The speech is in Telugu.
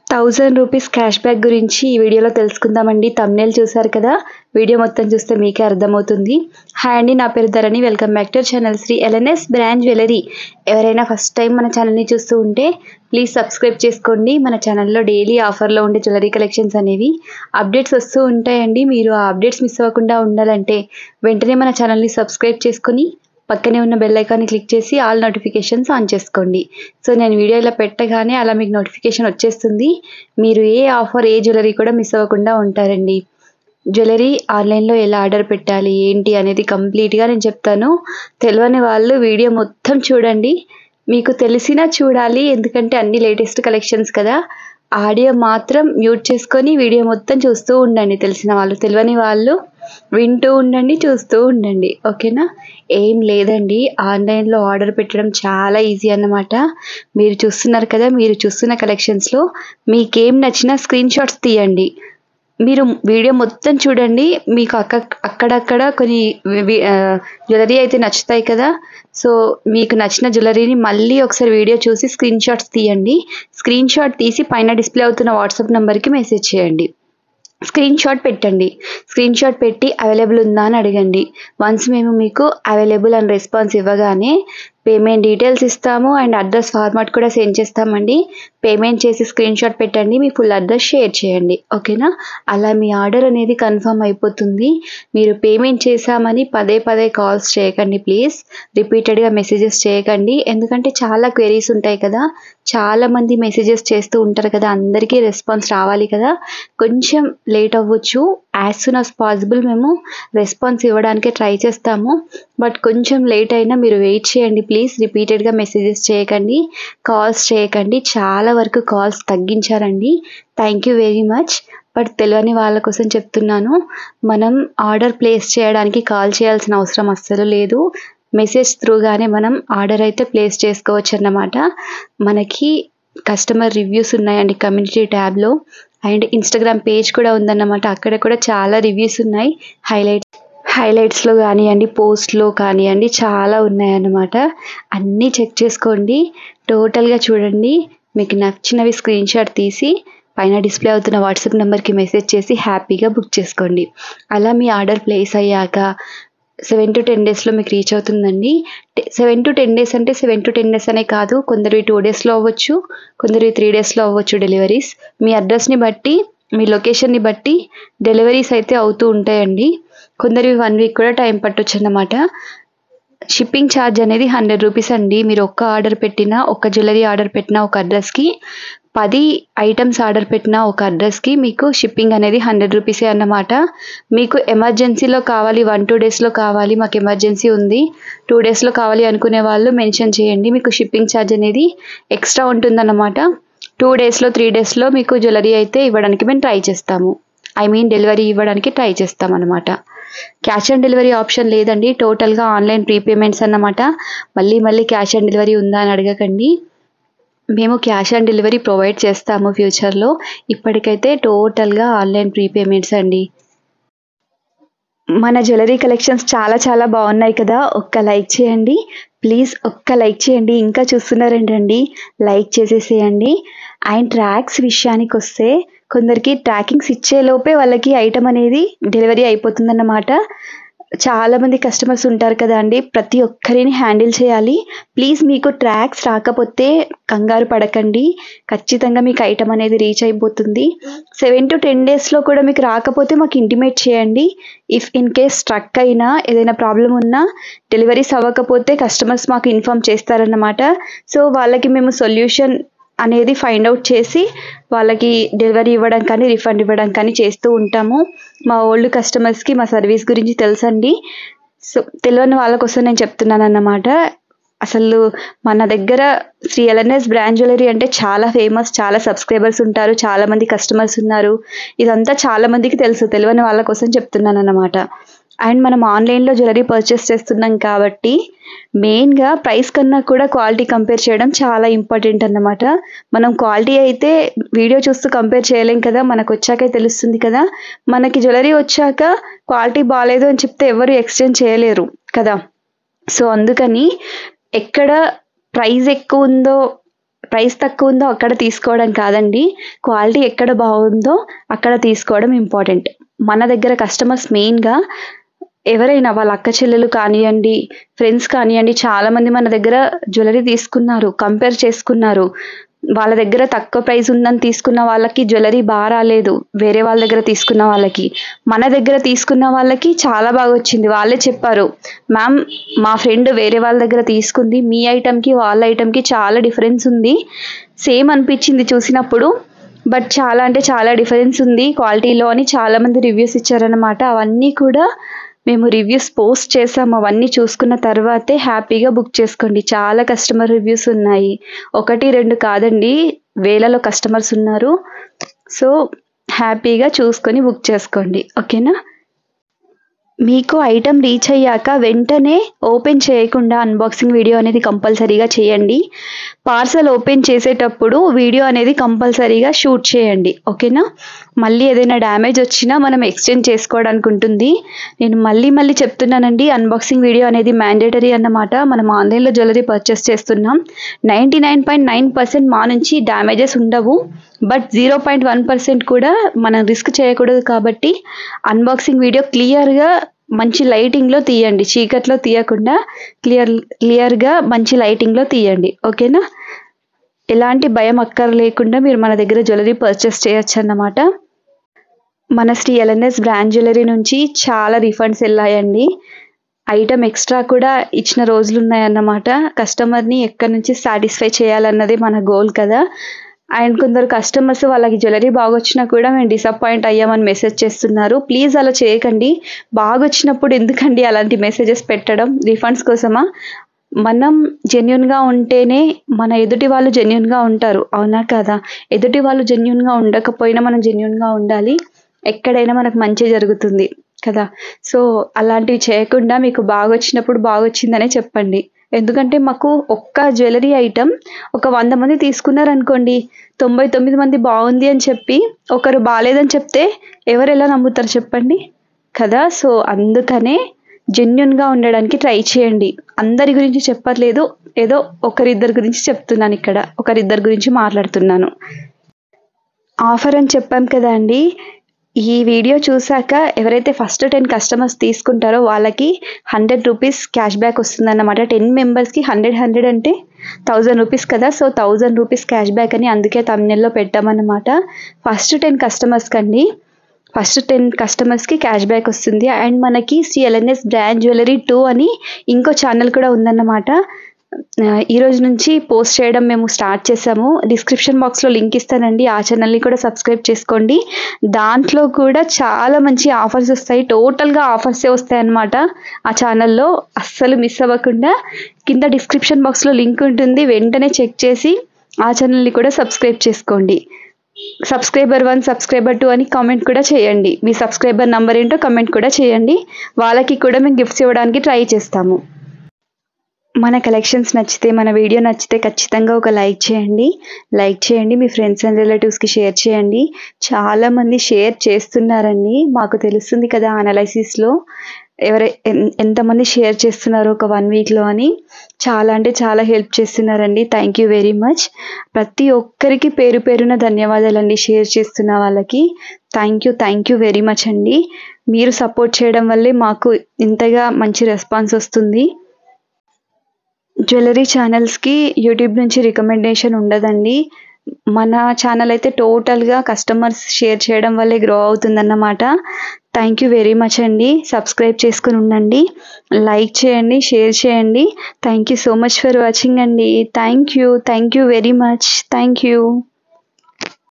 థౌజండ్ రూపీస్ క్యాష్ బ్యాక్ గురించి ఈ వీడియోలో తెలుసుకుందామండి తమ్నేల్ చూసారు కదా వీడియో మొత్తం చూస్తే మీకే అర్థమవుతుంది హాయ్ అండి నా పేరు Dharani welcome back to channel Shri LNS brand jewellery ఎవరైనా ఫస్ట్ టైం మన ఛానల్ని చూస్తూ ఉంటే ప్లీజ్ సబ్స్క్రైబ్ చేసుకోండి మన ఛానల్లో డైలీ ఆఫర్లో ఉండే జ్యువెలరీ కలెక్షన్స్ అనేవి అప్డేట్స్ వస్తూ ఉంటాయండి మీరు ఆ అప్డేట్స్ మిస్ అవ్వకుండా ఉండాలంటే వెంటనే మన ఛానల్ని సబ్స్క్రైబ్ చేసుకొని పక్కనే ఉన్న బెల్ ఐకాన్ని క్లిక్ చేసి ఆల్ నోటిఫికేషన్స్ ఆన్ చేసుకోండి సో నేను వీడియో ఇలా పెట్టగానే అలా మీకు నోటిఫికేషన్ వచ్చేస్తుంది మీరు ఏ ఆఫర్ ఏ జ్యువెలరీ కూడా మిస్ అవ్వకుండా ఉంటారండి జ్యువెలరీ ఆన్లైన్లో ఎలా ఆర్డర్ పెట్టాలి ఏంటి అనేది కంప్లీట్గా నేను చెప్తాను తెలియని వాళ్ళు వీడియో మొత్తం చూడండి మీకు తెలిసినా చూడాలి ఎందుకంటే అన్ని లేటెస్ట్ కలెక్షన్స్ కదా ఆడియో మాత్రం మ్యూట్ చేసుకొని వీడియో మొత్తం చూస్తూ ఉండండి తెలిసిన వాళ్ళు తెలియని వాళ్ళు వింటూ ఉండండి చూస్తూ ఉండండి ఓకేనా ఏం లేదండి ఆన్లైన్లో ఆర్డర్ పెట్టడం చాలా ఈజీ అన్నమాట మీరు చూస్తున్నారు కదా మీరు చూస్తున్న కలెక్షన్స్లో మీకేం నచ్చినా స్క్రీన్ షాట్స్ తీయండి మీరు వీడియో మొత్తం చూడండి మీకు అక్క అక్కడక్కడ కొన్ని జ్యువెలరీ అయితే నచ్చుతాయి కదా సో మీకు నచ్చిన జ్యువెలరీని మళ్ళీ ఒకసారి వీడియో చూసి స్క్రీన్ షాట్స్ తీయండి స్క్రీన్ షాట్ తీసి పైన డిస్ప్లే అవుతున్న వాట్సాప్ నెంబర్కి మెసేజ్ చేయండి స్క్రీన్ షాట్ పెట్టండి స్క్రీన్ షాట్ పెట్టి అవైలబుల్ ఉందా అని అడగండి వన్స్ మేము మీకు అవైలబుల్ అని రెస్పాన్స్ ఇవ్వగానే పేమెంట్ డీటెయిల్స్ ఇస్తాము అండ్ అడ్రస్ ఫార్మాట్ కూడా సెండ్ చేస్తామండి పేమెంట్ చేసి స్క్రీన్ షాట్ పెట్టండి మీ ఫుల్ అడ్రస్ షేర్ చేయండి ఓకేనా అలా మీ ఆర్డర్ అనేది కన్ఫర్మ్ అయిపోతుంది మీరు పేమెంట్ చేశామని పదే పదే కాల్స్ చేయకండి ప్లీజ్ రిపీటెడ్గా మెసేజెస్ చేయకండి ఎందుకంటే చాలా క్వెరీస్ ఉంటాయి కదా చాలామంది మెసేజెస్ చేస్తూ ఉంటారు కదా అందరికీ రెస్పాన్స్ రావాలి కదా కొంచెం లేట్ అవ్వచ్చు యాజ్ సూన్ యాజ్ పాసిబుల్ మేము రెస్పాన్స్ ఇవ్వడానికి ట్రై చేస్తాము బట్ కొంచెం లేట్ అయినా మీరు వెయిట్ చేయండి ప్లీజ్ రిపీటెడ్గా మెసేజెస్ చేయకండి కాల్స్ చేయకండి చాలా వరకు కాల్స్ తగ్గించారండి thank you very much but తెలియని వాళ్ళ కోసం చెప్తున్నాను మనం ఆర్డర్ ప్లేస్ చేయడానికి కాల్ చేయాల్సిన అవసరం అస్సలు లేదు మెసేజ్ త్రూగానే మనం ఆర్డర్ అయితే ప్లేస్ చేసుకోవచ్చు అన్నమాట మనకి కస్టమర్ రివ్యూస్ ఉన్నాయండి కమ్యూనిటీ ట్యాబ్లో అండ్ ఇన్స్టాగ్రామ్ పేజ్ కూడా ఉందన్నమాట అక్కడ కూడా చాలా రివ్యూస్ ఉన్నాయి హైలైట్స్ హైలైట్స్లో కానివ్వండి పోస్ట్లో కానివ్వండి చాలా ఉన్నాయన్నమాట అన్నీ చెక్ చేసుకోండి టోటల్గా చూడండి మీకు నచ్చినవి స్క్రీన్ షాట్ తీసి పైన డిస్ప్లే అవుతున్న వాట్సాప్ నెంబర్కి మెసేజ్ చేసి హ్యాపీగా బుక్ చేసుకోండి అలా మీ ఆర్డర్ ప్లేస్ అయ్యాక సెవెన్ టు టెన్ డేస్లో మీకు రీచ్ అవుతుందండి సెవెన్ టు టెన్ డేస్ అంటే సెవెన్ టు టెన్ డేస్ అనే కాదు కొందరు టూ డేస్లో అవ్వచ్చు కొందరు త్రీ డేస్లో అవ్వచ్చు డెలివరీస్ మీ అడ్రస్ని బట్టి మీ లొకేషన్ని బట్టి డెలివరీస్ అయితే అవుతూ ఉంటాయండి కొందరు వన్ వీక్ కూడా టైం పట్టొచ్చు అన్నమాట షిప్పింగ్ ఛార్జ్ అనేది హండ్రెడ్ రూపీస్ అండి మీరు ఒక్క ఆర్డర్ పెట్టినా ఒక జ్యువెలరీ ఆర్డర్ పెట్టినా ఒక అడ్రస్కి పది ఐటమ్స్ ఆర్డర్ పెట్టిన ఒక అడ్రస్కి మీకు షిప్పింగ్ అనేది హండ్రెడ్ రూపీసే అన్నమాట మీకు ఎమర్జెన్సీలో కావాలి వన్ టూ డేస్లో కావాలి మాకు ఎమర్జెన్సీ ఉంది టూ డేస్లో కావాలి అనుకునే వాళ్ళు మెన్షన్ చేయండి మీకు షిప్పింగ్ ఛార్జ్ అనేది ఎక్స్ట్రా ఉంటుందన్నమాట టూ డేస్లో త్రీ డేస్లో మీకు జ్యువెలరీ అయితే ఇవ్వడానికి మేము ట్రై చేస్తాము ఐ మీన్ డెలివరీ ఇవ్వడానికి ట్రై చేస్తాం అనమాట క్యాష్ ఆన్ డెలివరీ ఆప్షన్ లేదండి టోటల్గా ఆన్లైన్ ప్రీపేమెంట్స్ అన్నమాట మళ్ళీ మళ్ళీ క్యాష్ ఆన్ డెలివరీ ఉందా అని అడగకండి మేము క్యాష్ ఆన్ డెలివరీ ప్రొవైడ్ చేస్తాము ఫ్యూచర్లో ఇప్పటికైతే టోటల్గా ఆన్లైన్ ప్రీపేమెంట్స్ అండి మన జ్యువెలరీ కలెక్షన్స్ చాలా చాలా బాగున్నాయి కదా ఒక్క లైక్ చేయండి ప్లీజ్ ఒక్క లైక్ చేయండి ఇంకా చూస్తున్నారేంటండి లైక్ చేసేసేయండి అండ్ ట్రాక్స్ విషయానికి వస్తే కొందరికి ట్రాకింగ్స్ ఇచ్చేలోపే వాళ్ళకి ఐటమ్ అనేది డెలివరీ అయిపోతుందన్నమాట చాలామంది కస్టమర్స్ ఉంటారు కదా అండి ప్రతి ఒక్కరిని హ్యాండిల్ చేయాలి ప్లీజ్ మీకు ట్రాక్స్ రాకపోతే కంగారు పడకండి ఖచ్చితంగా మీకు ఐటమ్ అనేది రీచ్ అయిపోతుంది సెవెన్ టు టెన్ డేస్లో కూడా మీకు రాకపోతే మాకు ఇంటిమేట్ చేయండి ఇఫ్ ఇన్ కేస్ స్ట్రక్ అయినా ఏదైనా ప్రాబ్లం ఉన్నా డెలివరీస్ అవ్వకపోతే కస్టమర్స్ మాకు ఇన్ఫామ్ చేస్తారన్నమాట సో వాళ్ళకి మేము సొల్యూషన్ అనేది ఫైండ్ అవుట్ చేసి వాళ్ళకి డెలివరీ ఇవ్వడం కానీ రిఫండ్ ఇవ్వడం కానీ చేస్తూ ఉంటాము మా ఓల్డ్ కస్టమర్స్కి మా సర్వీస్ గురించి తెలుసండి సో తెలియని వాళ్ళ కోసం నేను చెప్తున్నాను అన్నమాట అసలు మన దగ్గర శ్రీ ఎల్ఎన్ఎస్ బ్రాండ్ జ్యువెలరీ అంటే చాలా ఫేమస్ చాలా సబ్స్క్రైబర్స్ ఉంటారు చాలా మంది కస్టమర్స్ ఉన్నారు ఇదంతా చాలా మందికి తెలుసు తెలియని వాళ్ళ కోసం చెప్తున్నాను అన్నమాట అండ్ మనం ఆన్లైన్లో జ్యువెలరీ పర్చేస్ చేస్తున్నాం కాబట్టి మెయిన్గా ప్రైస్ కన్నా కూడా క్వాలిటీ కంపేర్ చేయడం చాలా ఇంపార్టెంట్ అన్నమాట మనం క్వాలిటీ అయితే వీడియో చూస్తూ కంపేర్ చేయలేం కదా మనకు వచ్చాకే తెలుస్తుంది కదా మనకి జ్యువెలరీ వచ్చాక క్వాలిటీ బాగాలేదు అని చెప్తే ఎవరు ఎక్స్చేంజ్ చేయలేరు కదా సో అందుకని ఎక్కడ ప్రైస్ ఎక్కువ ఉందో ప్రైస్ తక్కువ ఉందో అక్కడ తీసుకోవడం కాదండి క్వాలిటీ ఎక్కడ బాగుందో అక్కడ తీసుకోవడం ఇంపార్టెంట్ మన దగ్గర కస్టమర్స్ మెయిన్గా ఎవరైనా వాళ్ళ అక్క చెల్లెలు కానివ్వండి ఫ్రెండ్స్ కానివ్వండి చాలామంది మన దగ్గర జ్యువెలరీ తీసుకున్నారు కంపేర్ చేసుకున్నారు వాళ్ళ దగ్గర తక్కువ ప్రైస్ ఉందని తీసుకున్న వాళ్ళకి జ్యువెలరీ బాగా రాలేదు వేరే వాళ్ళ దగ్గర తీసుకున్న వాళ్ళకి మన దగ్గర తీసుకున్న వాళ్ళకి చాలా బాగా వచ్చింది వాళ్ళే చెప్పారు మ్యామ్ మా ఫ్రెండ్ వేరే వాళ్ళ దగ్గర తీసుకుంది మీ ఐటమ్కి వాళ్ళ ఐటమ్కి చాలా డిఫరెన్స్ ఉంది సేమ్ అనిపించింది చూసినప్పుడు బట్ చాలా అంటే చాలా డిఫరెన్స్ ఉంది క్వాలిటీలో అని చాలామంది రివ్యూస్ ఇచ్చారనమాట అవన్నీ కూడా మేము రివ్యూస్ పోస్ట్ చేసాము అవన్నీ చూసుకున్న తర్వాతే హ్యాపీగా బుక్ చేసుకోండి చాలా కస్టమర్ రివ్యూస్ ఉన్నాయి ఒకటి రెండు కాదండి వేలలో కస్టమర్స్ ఉన్నారు సో హ్యాపీగా చూసుకొని బుక్ చేసుకోండి ఓకేనా మీకు ఐటెం రీచ్ అయ్యాక వెంటనే ఓపెన్ చేయకుండా అన్బాక్సింగ్ వీడియో అనేది కంపల్సరీగా చేయండి పార్సల్ ఓపెన్ చేసేటప్పుడు వీడియో అనేది కంపల్సరీగా షూట్ చేయండి ఓకేనా మళ్ళీ ఏదైనా డ్యామేజ్ వచ్చినా మనం ఎక్స్చేంజ్ చేసుకోవడానికి ఉంటుంది నేను మళ్ళీ మళ్ళీ చెప్తున్నానండి అన్బాక్సింగ్ వీడియో అనేది మ్యాండేటరీ అన్నమాట మనం ఆన్లైన్లో జ్యువెలరీ పర్చేస్ చేస్తున్నాం ninety nine point nine percent మా నుంచి డ్యామేజెస్ ఉండవు but zero point one percent కూడా మనం రిస్క్ చేయకూడదు కాబట్టి అన్బాక్సింగ్ వీడియో క్లియర్గా మంచి లైటింగ్లో తీయండి చీకట్లో తీయకుండా క్లియర్ క్లియర్గా మంచి లైటింగ్లో తీయండి ఓకేనా ఎలాంటి భయం అక్కర లేకుండా మీరు మన దగ్గర జ్యువెలరీ పర్చేస్ చేయొచ్చు అన్నమాట మన శ్రీ ఎల్ఎన్ఎస్ బ్రాండ్ జ్యువెలరీ నుంచి చాలా రిఫండ్స్ వెళ్ళాయండి ఐటమ్ ఎక్స్ట్రా కూడా ఇచ్చిన రోజులు ఉన్నాయన్నమాట కస్టమర్ని ఎక్కడి నుంచి సాటిస్ఫై చేయాలన్నదే మన గోల్ కదా అండ్ కొందరు కస్టమర్స్ వాళ్ళకి జ్యువెలరీ బాగొచ్చినా కూడా మేము డిసప్పాయింట్ అయ్యామని మెసేజ్ చేస్తున్నారు ప్లీజ్ అలా చేయకండి బాగొచ్చినప్పుడు ఎందుకండి అలాంటి మెసేజెస్ పెట్టడం రిఫండ్స్ కోసమా మనం జెన్యున్గా ఉంటేనే మన ఎదుటి వాళ్ళు జెన్యున్గా ఉంటారు అవునా కదా ఎదుటి వాళ్ళు జెన్యున్గా ఉండకపోయినా మనం జెన్యున్గా ఉండాలి ఎక్కడైనా మనకు మంచి జరుగుతుంది కదా సో అలాంటివి చేయకుండా మీకు బాగా వచ్చినప్పుడు బాగా వచ్చిందనే చెప్పండి ఎందుకంటే మాకు ఒక్క జ్యువెలరీ ఐటమ్ ఒక వంద మంది తీసుకున్నారనుకోండి తొంభై తొమ్మిది మంది బాగుంది అని చెప్పి ఒకరు బాగాలేదని చెప్తే ఎవరు ఎలా నమ్ముతారు చెప్పండి కదా సో అందుకనే జెన్యున్గా ఉండడానికి ట్రై చేయండి అందరి గురించి చెప్పట్లేదు ఏదో ఒకరిద్దరి గురించి చెప్తున్నాను ఇక్కడ ఒకరిద్దరి గురించి మాట్లాడుతున్నాను ఆఫర్ అని చెప్పాం కదా అండి ఈ వీడియో చూసాక ఎవరైతే ఫస్ట్ టెన్ కస్టమర్స్ తీసుకుంటారో వాళ్ళకి హండ్రెడ్ రూపీస్ క్యాష్ బ్యాక్ వస్తుందన్నమాట టెన్ మెంబర్స్కి హండ్రెడ్ హండ్రెడ్ అంటే థౌజండ్ రూపీస్ కదా so thousand rupees cash back అని అందుకే తమిళలో పెట్టామన్నమాట ఫస్ట్ టెన్ కస్టమర్స్కి అండి ఫస్ట్ టెన్ కస్టమర్స్కి క్యాష్ బ్యాక్ వస్తుంది అండ్ మనకి సిఎల్ఎన్ఎస్ బ్రాండ్ జ్యువెలరీ టూ అని ఇంకో ఛానల్ కూడా ఉందన్నమాట ఈ రోజు నుంచి పోస్ట్ చేయడం మేము స్టార్ట్ చేసాము డిస్క్రిప్షన్ బాక్స్లో లింక్ ఇస్తానండి ఆ ఛానల్ని కూడా సబ్స్క్రైబ్ చేసుకోండి దాంట్లో కూడా చాలా మంచి ఆఫర్స్ వస్తాయి టోటల్గా ఆఫర్సే వస్తాయి అన్నమాట ఆ ఛానల్లో అస్సలు మిస్ అవ్వకుండా కింద డిస్క్రిప్షన్ బాక్స్లో లింక్ ఉంటుంది వెంటనే చెక్ చేసి ఆ ఛానల్ని కూడా సబ్స్క్రైబ్ చేసుకోండి సబ్స్క్రైబర్ వన్ సబ్స్క్రైబర్ టూ అని కామెంట్ కూడా చేయండి మీ సబ్స్క్రైబర్ నంబర్ ఏంటో కమెంట్ కూడా చేయండి వాళ్ళకి కూడా మేము గిఫ్ట్స్ ఇవ్వడానికి ట్రై చేస్తాము మన కలెక్షన్స్ నచ్చితే మన వీడియో నచ్చితే ఖచ్చితంగా ఒక లైక్ చేయండి లైక్ చేయండి మీ ఫ్రెండ్స్ అండ్ రిలేటివ్స్కి షేర్ చేయండి చాలామంది షేర్ చేస్తున్నారండి మాకు తెలుస్తుంది కదా అనాలైసిస్లో ఎవరై ఎంతమంది షేర్ చేస్తున్నారు ఒక వన్ వీక్లో అని చాలా అంటే చాలా హెల్ప్ చేస్తున్నారండి థ్యాంక్ యూ వెరీ మచ్ ప్రతి ఒక్కరికి పేరు పేరున ధన్యవాదాలండి షేర్ చేస్తున్న వాళ్ళకి thank you thank you very much అండి మీరు సపోర్ట్ చేయడం వల్లే మాకు ఇంతగా మంచి రెస్పాన్స్ వస్తుంది జ్యువెలరీ ఛానల్స్కి యూట్యూబ్ నుంచి రికమెండేషన్ ఉండదండి మన ఛానల్ అయితే టోటల్గా కస్టమర్స్ షేర్ చేయడం వల్లే గ్రో అవుతుందన్నమాట థ్యాంక్ యూ వెరీ మచ్ అండి సబ్స్క్రైబ్ చేసుకుని ఉండండి లైక్ చేయండి షేర్ చేయండి thank you so much for watching అండి thank you thank you very much thank you